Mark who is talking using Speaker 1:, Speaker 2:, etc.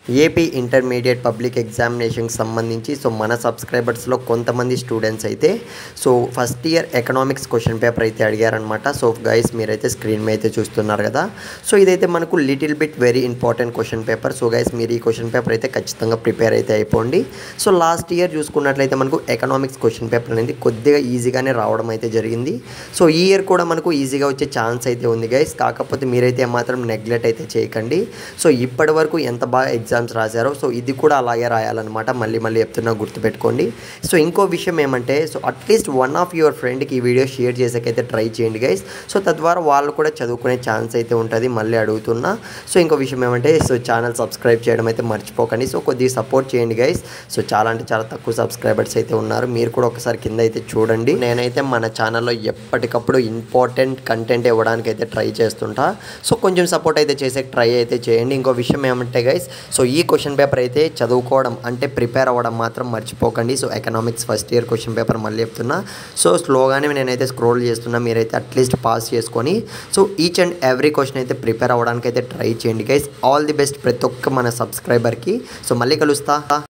Speaker 1: AP intermediate public ఎగ్జామినేషన్కి సంబంధించి so మన సబ్స్క్రైబర్స్లో కొంతమంది స్టూడెంట్స్ అయితే so first year economics question paper అయితే అడిగారనమాట సో గైస్ మీరైతే స్క్రీన్ మీద అయితే చూస్తున్నారు కదా సో ఇదైతే మనకు little bit very important question paper so guys మీరు ఈ క్వశ్చన్ పేపర్ అయితే ఖచ్చితంగా ప్రిపేర్ అయితే అయిపోండి సో లాస్ట్ ఇయర్ చూసుకున్నట్లయితే మనకు ఎకనామిక్స్ క్వశ్చన్ పేపర్ అనేది కొద్దిగా ఈజీగానే రావడం అయితే జరిగింది సో ఈ ఇయర్ కూడా మనకు ఈజీగా వచ్చే ఛాన్స్ అయితే ఉంది గైస్ కాకపోతే మీరైతే మాత్రం నెగ్లెక్ట్ అయితే చేయకండి సో ఇప్పటి వరకు ఎంత బాగా ఎగ్జామ్స్ రాశారో సో ఇది కూడా అలాగే రాయాలన్నమాట మళ్ళీ మళ్ళీ చెప్తున్నా గుర్తుపెట్టుకోండి సో ఇంకో విషయం ఏమంటే so at least one of your ఫ్రెండ్కి ఈ వీడియో షేర్ చేసేకైతే ట్రై చేయండి గైస్ సో తద్వారా వాళ్ళు కూడా చదువుకునే ఛాన్స్ అయితే ఉంటుంది మళ్ళీ అడుగుతున్నా సో ఇంకో విషయం ఏమంటే సో ఛానల్ సబ్స్క్రైబ్ చేయడం అయితే మర్చిపోకండి సో కొద్దిగా సపోర్ట్ చేయండి గైస్ సో చాలా అంటే చాలా తక్కువ సబ్స్క్రైబర్స్ అయితే ఉన్నారు మీరు కూడా ఒకసారి కింద అయితే చూడండి నేనైతే మన ఛానల్లో ఎప్పటికప్పుడు ఇంపార్టెంట్ కంటెంట్ ఇవ్వడానికి అయితే ట్రై చేస్తుంటా సో కొంచెం సపోర్ట్ అయితే చేసే ట్రై అయితే చేయండి ఇంకో విషయం ఏమంటే గైస్ సో ఈ క్వశ్చన్ పేపర్ అయితే చదువుకోవడం అంటే ప్రిపేర్ అవ్వడం మాత్రం మర్చిపోకండి so economics first year question paper మళ్ళీ చెప్తున్నా సో స్లోగానే నేనైతే స్క్రోల్ చేస్తున్నా మీరైతే అట్లీస్ట్ పాస్ చేసుకొని so each and every question అయితే ప్రిపేర్ అవ్వడానికి అయితే ట్రై చేయండి గైస్ ఆల్ ది బెస్ట్ ప్రతి ఒక్క మన సబ్స్క్రైబర్కి సో మళ్ళీ కలుస్తా